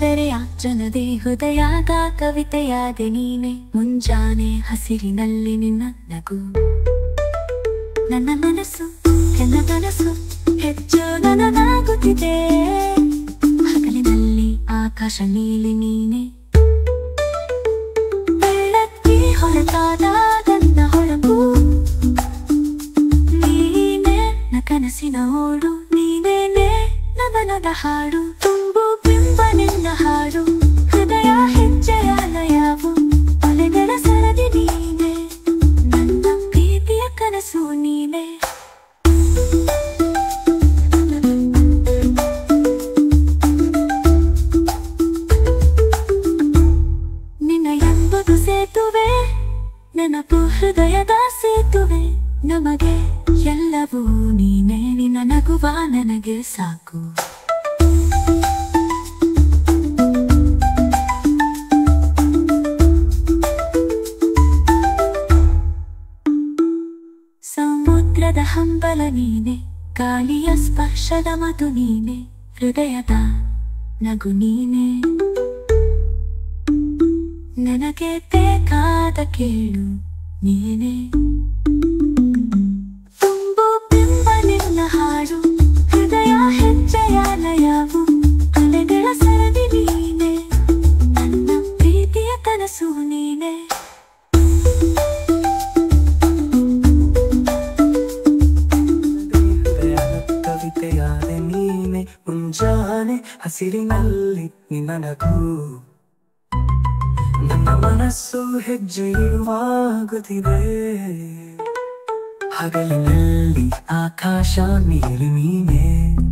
ಬೆರೆಯ ಜನದೇ ಹೃದಯದ ಕವಿತೆಯಾದೆ ನೀನೆ ಮುಂಜಾನೆ ಹಸಿರಿನಲ್ಲಿ ನಿನ್ನ ನಗು ನನ್ನ ಮನಸ್ಸು ನನ್ನ ಕನಸು ಹೆಚ್ಚು ನನಗಾಗುತ್ತಿದೆ ಹಗಲಿನಲ್ಲಿ ಆಕಾಶ ನೀಲಿ ನೀನೆ ಬೆಳಕಿ ಹೊರತಾದ ನನ್ನ ಹೊಳಪು ನೀನೆ ನ ಕನಸಿನ ಓಡು ನೀನೇನೆ ನವನದ ಹಾಡು ತುಂಬು ಬಿಂಬ ನಿನ್ನ ಹಾಡು ಹೃದಯ ಹೆಜ್ಜೆಯ ಲಯವು ಅಲೆಗಳ ಸರದಿ ನೀನೆ ನನ್ನ ಪ್ರೀತಿಯ ಕನಸು ನೀನೆ ನಿನ್ನ ಎಂಬುದು ಸೇತುವೆ ನೆನಪು ಹೃದಯದ ಸೇತುವೆ ನಮಗೆ ಎಲ್ಲವೂ ನೀನೆ ನಿನ್ನ ನಗುವ ನನಗೆ ಸಾಕು ಸಮುದ್ರದ ಹಂಬಲ ನೀನೆ ಗಾಳಿಯ ಸ್ಪರ್ಶದ ಮಧು ನೀನೆ ಹೃದಯದ ನಗು ನೀನೆ ನನಗೆ ಬೇಕಾದ ಕೇಳು ನೀನೆ ತುಂಬು ಬಿಂಬ ನಿನ್ನ ಹಾಡು ಹೃದಯ ಹೆಜ್ಜೆಯ ಲಯವು ಅಲೆಗಳ ಸರದಿ ನೀನೆ ನನ್ನ ಪ್ರೀತಿಯ ಕನಸು ನೀನೆ ಹೃದಯದ ಕವಿತೆಯಾದೆ ನೀನೆ ಮುಂಜಾನೆ ಹಸಿರಿನಲ್ಲಿ ನಿನ್ನ ನಗು ನನ್ನ ಮನಸ್ಸು ಹೆಜ್ಜೆ ಇರುವಾಗುತ್ತಿದೆ ಹಗಲಿನಲ್ಲಿ ಆಕಾಶ ನೀರು ನೀನೆ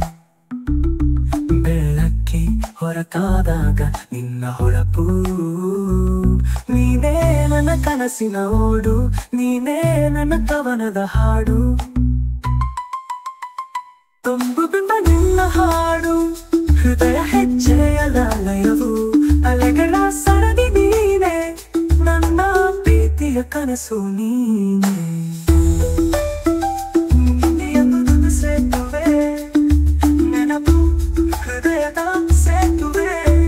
ಬೆಳಕಿ ಹೊರತಾದಾಗ ನಿನ್ನ ಹೊಳಪು ನೀನೇ ನನ್ನ ಕನಸಿನ ಓಡು ನೀನೇ ನನ್ನ ಕವನದ ಹಾಡು ತುಂಬು ಬಿಂಬ ನಿನ್ನ ಹಾಡು ಹೃದಯ ಹೆಜ್ಜೆಯ ಲಯವು ಅಲೆಗಳ ಸರದಿ ನೀನೆ ನನ್ನ ಪ್ರೀತಿಯ ಕನಸು ನೀನೆ ನಿನ್ನೆ ಎಂಬುದು ಸೇತುವೆ ನೆನಪು ಹೃದಯದ ಸೇತುವೆ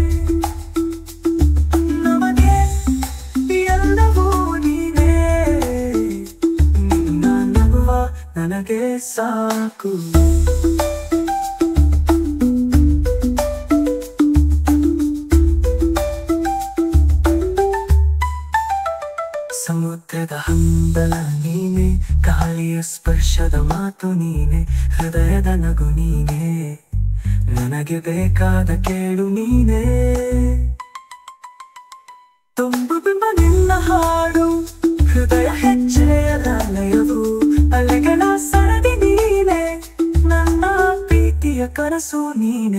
ನಮಗೆ ಎಲ್ಲವೂ ನೀನೇ ನಿನ್ನ ನಗುವ ನನಗೆ ಸಾಕು ಸಮುದ್ರದ ಹಂಬಲ ನೀನೆ ಗಾಳಿಯ ಸ್ಪರ್ಶದ ಮಾತು ನೀನೆ ಹೃದಯದ ನಗು ನೀನೆ ನನಗೆ ಬೇಕಾದ ಕೇಳು ನೀನೆ ತುಂಬು ಬಿಂಬ ನಿನ್ನ ಹಾಡು ಹೃದಯ ಹೆಜ್ಜೆಯ ಲಯವು ಅಲೆಗಳ ಸರದಿ ನೀನೆ ನನ್ನ ಪ್ರೀತಿಯ ಕನಸು ನೀನೆ